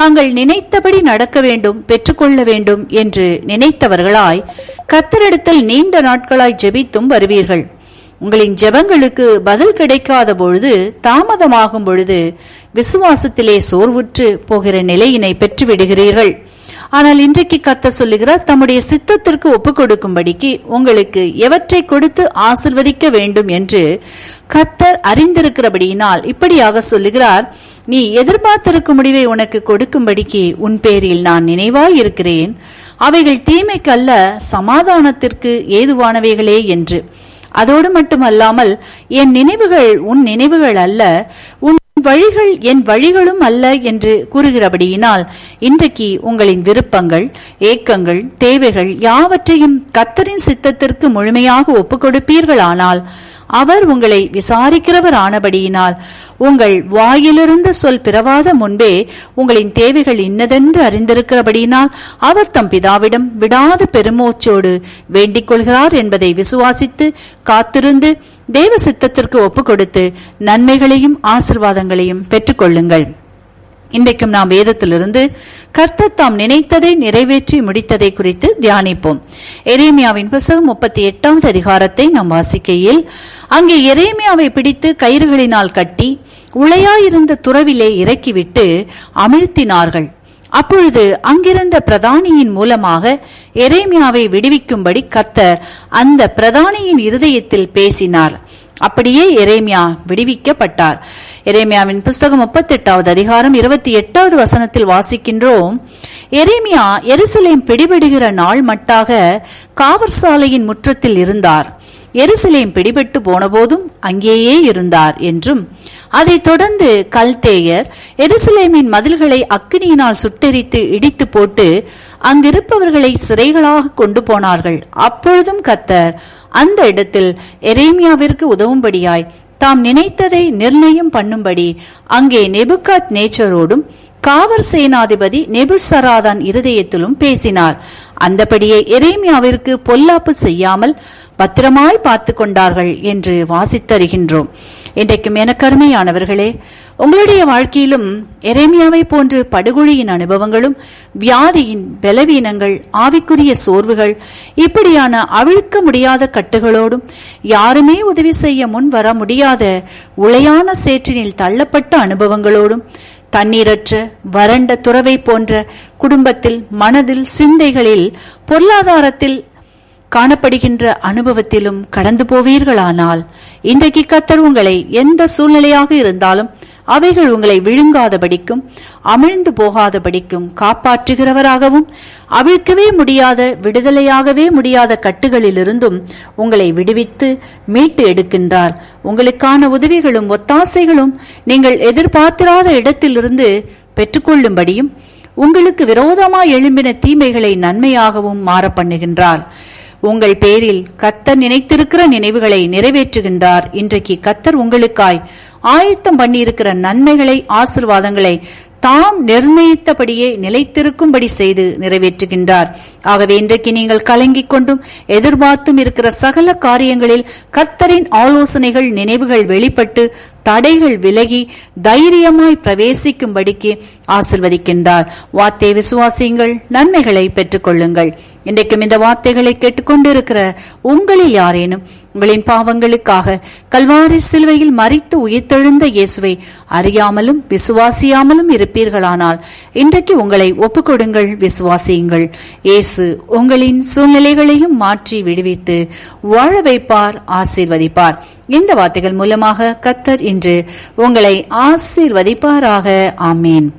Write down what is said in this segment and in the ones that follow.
தாங்கள் நினைத்தபடி நடக்க வேண்டும் பெற்றுக்கொள்ள வேண்டும் என்று நினைத்தவர்களாய் கத்தரிடத்தில் நீண்ட நாட்களாய் ஜெபித்தும் வருவீர்கள் உங்களின் ஜெபங்களுக்கு பதில் கிடைக்காத பொழுது தாமதமாகும் பொழுது விசுவாசத்திலே சோர்வுற்று போகிற நிலையினை பெற்றுவிடுகிறீர்கள் ஆனால் இன்றைக்கு கத்த சொல்லுகிறார் தம்முடைய சித்தத்திற்கு ஒப்புக் கொடுக்கும்படிக்கு உங்களுக்கு எவற்றை கொடுத்து ஆசிர்வதிக்க வேண்டும் என்று கத்தர் அறிந்திருக்கிறபடியினால் இப்படியாக சொல்லுகிறார் நீ எதிர்பார்த்திருக்கும் முடிவை உனக்கு கொடுக்கும்படிக்கு உன் பேரில் நான் நினைவாய் இருக்கிறேன் அவைகள் தீமைக்கல்ல சமாதானத்திற்கு ஏதுவானவைகளே என்று அதோடு மட்டுமல்லாமல் என் நினைவுகள் உன் நினைவுகள் அல்ல உன் வழிகள் என் வழிகளும் அல்ல என்று கூறுகிறபடியினால் இன்றைக்கு உங்களின் விருப்பங்கள் ஏக்கங்கள் தேவைகள் யாவற்றையும் கத்தரின் சித்தத்திற்கு முழுமையாக ஒப்புக் கொடுப்பீர்களானால் அவர் உங்களை விசாரிக்கிறவர் ஆனபடியினால் உங்கள் வாயிலிருந்து சொல் பிறவாத முன்பே உங்களின் தேவைகள் இன்னதென்று அறிந்திருக்கிறபடியினால் அவர் தம் பிதாவிடம் விடாத பெருமூச்சோடு வேண்டிக் கொள்கிறார் என்பதை விசுவாசித்து காத்திருந்து தேவ சித்தத்திற்கு ஒப்புக் கொடுத்து நன்மைகளையும் ஆசிர்வாதங்களையும் பெற்றுக்கொள்ளுங்கள் இன்றைக்கும் நாம் வேதத்திலிருந்து கர்த்தர் தாம் நினைத்ததை நிறைவேற்றி முடித்ததை குறித்து தியானிப்போம் எரேமியாவின் புஸ்தகம் முப்பத்தி எட்டாவது அதிகாரத்தை நாம் வாசிக்கையில் அங்கே எரேமியாவை பிடித்து கயிறுகளினால் கட்டி உளையாயிருந்த துறவிலே இறக்கிவிட்டு அமிழ்த்தினார்கள் அப்பொழுது அங்கிருந்த பிரதானியின் மூலமாக எரேமியாவை விடுவிக்கும்படி கத்தர் அந்த பிரதானியின் இருதயத்தில் பேசினார் அப்படியே எரேமியா விடுவிக்கப்பட்டார் எரேமியாவின் புஸ்தகம் முப்பத்தி எட்டாவது அதிகாரம் இருபத்தி எட்டாவது வசனத்தில் வாசிக்கின்றோம் எரேமியா எருசலேம் பிடிபடுகிற நாள் மட்டாக காவற் சாலையின் முற்றத்தில் இருந்தார் எருசலேம் பிடிபட்டு போனபோதும் அங்கேயே இருந்தார் என்றும் அதைத் தொடர்ந்து கல்தேயர் எருசலேமின் மதில்களை அக்கினியினால் சுட்டெரித்து இடித்து போட்டு அங்கிருப்பவர்களை சிறைகளாக கொண்டு போனார்கள் அப்பொழுதும் கத்தர் அந்த இடத்தில் எரேமியாவிற்கு உதவும்படியாய் தாம் நினைத்ததை நிர்ணயம் பண்ணும்படி அங்கே நெபுகாத் நேச்சரோடும் காவல் சேனாதிபதி நெபுசராதான் இருதயத்திலும் பேசினார் அந்தபடியே எரேமியாவிற்கு பொல்லாப்பு செய்யாமல் பத்திரமாய் பார்த்து கொண்டார்கள் என்று வாசித்தருகின்றோம் இன்றைக்கும் எனக்கருமையானவர்களே உங்களுடைய வாழ்க்கையிலும் எரேமியாவை போன்று படுகொழியின் அனுபவங்களும் வியாதியின் பலவீனங்கள் ஆவிக்குரிய சோர்வுகள் இப்படியான அவிழ்க்க முடியாத கட்டுகளோடும் யாருமே உதவி செய்ய முன் வர முடியாத உளையான சேற்றினில் தள்ளப்பட்ட அனுபவங்களோடும் தண்ணீரற்ற வறண்ட துறவை போன்ற குடும்பத்தில் மனதில் சிந்தைகளில் பொருளாதாரத்தில் காணப்படுகின்ற அனுபவத்திலும் கடந்து போவீர்களானால் இன்றைக்கு கத்தர் உங்களை எந்த சூழ்நிலையாக இருந்தாலும் அவைகள் உங்களை விழுங்காதபடிக்கும் அமிழ்ந்து போகாதபடிக்கும் காப்பாற்றுகிறவராகவும் அவிழ்க்கவே முடியாத விடுதலையாகவே முடியாத கட்டுகளிலிருந்தும் உங்களை விடுவித்து மீட்டு எடுக்கின்றார் உங்களுக்கான உதவிகளும் ஒத்தாசைகளும் நீங்கள் எதிர்பார்த்திராத இடத்திலிருந்து பெற்றுக்கொள்ளும்படியும் உங்களுக்கு விரோதமாய் எழும்பின தீமைகளை நன்மையாகவும் மாற பண்ணுகின்றார் உங்கள் பேரில் கத்தர் நினைத்திருக்கிற நினைவுகளை நிறைவேற்றுகின்றார் இன்றைக்கு கத்தர் உங்களுக்காய் ஆயத்தம் பண்ணியிருக்கிற நன்மைகளை ஆசிர்வாதங்களை தாம் நிர்ணயித்தபடியே நிலைத்திருக்கும்படி செய்து நிறைவேற்றுகின்றார் ஆகவே இன்றைக்கு நீங்கள் கலங்கிக் கொண்டும் எதிர்பார்த்தும் இருக்கிற சகல காரியங்களில் கர்த்தரின் ஆலோசனைகள் நினைவுகள் வெளிப்பட்டு தடைகள் விலகி தைரியமாய் பிரவேசிக்கும்படிக்கு ஆசிர்வதிக்கின்றார் வார்த்தை விசுவாசியுங்கள் நன்மைகளை பெற்றுக்கொள்ளுங்கள் இன்றைக்கும் இந்த வார்த்தைகளை கேட்டுக்கொண்டிருக்கிற உங்களில் யாரேனும் உங்களின் பாவங்களுக்காக கல்வாரி சிலுவையில் மறித்து உயிர்த்தெழுந்த இயேசுவை அறியாமலும் விசுவாசியாமலும் இருப்பீர்களானால் இன்றைக்கு உங்களை ஒப்புக்கொடுங்கள் விசுவாசியுங்கள் இயேசு உங்களின் சூழ்நிலைகளையும் மாற்றி விடுவித்து வாழ வைப்பார் ஆசீர்வதிப்பார் இந்த வார்த்தைகள் மூலமாக கத்தர் இன்று உங்களை ஆசீர்வதிப்பாராக ஆமேன்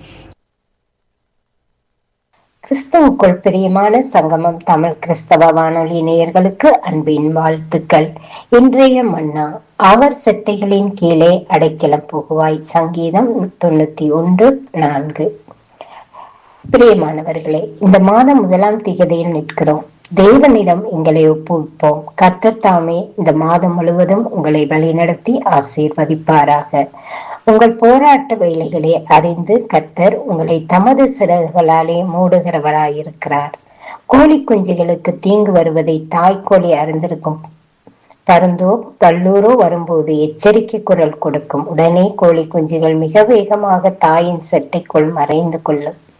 கிறிஸ்துவுக்குள் பிரியமான சங்கமம் தமிழ் கிறிஸ்தவ வானொலி நேயர்களுக்கு அன்பின் வாழ்த்துக்கள் இன்றைய மன்னா அவர் செட்டைகளின் கீழே அடைக்கலம் புகுவாய் சங்கீதம் தொண்ணூத்தி ஒன்று நான்கு பிரியமானவர்களே இந்த மாதம் முதலாம் திகதியில் நிற்கிறோம் தேவனிடம் எங்களை ஒப்புவிப்போம் கர்த்தர் தாமே இந்த மாதம் முழுவதும் உங்களை வழிநடத்தி ஆசீர்வதிப்பாராக உங்கள் போராட்ட வேலைகளை அறிந்து கர்த்தர் உங்களை தமது சிறகுகளாலே மூடுகிறவராயிருக்கிறார் கோழி குஞ்சுகளுக்கு தீங்கு வருவதை தாய்க்கோழி அறிந்திருக்கும் பருந்தோ பல்லூரோ வரும்போது எச்சரிக்கை குரல் கொடுக்கும் உடனே கோழி குஞ்சுகள் மிக வேகமாக தாயின் செட்டைக்குள் மறைந்து கொள்ளும்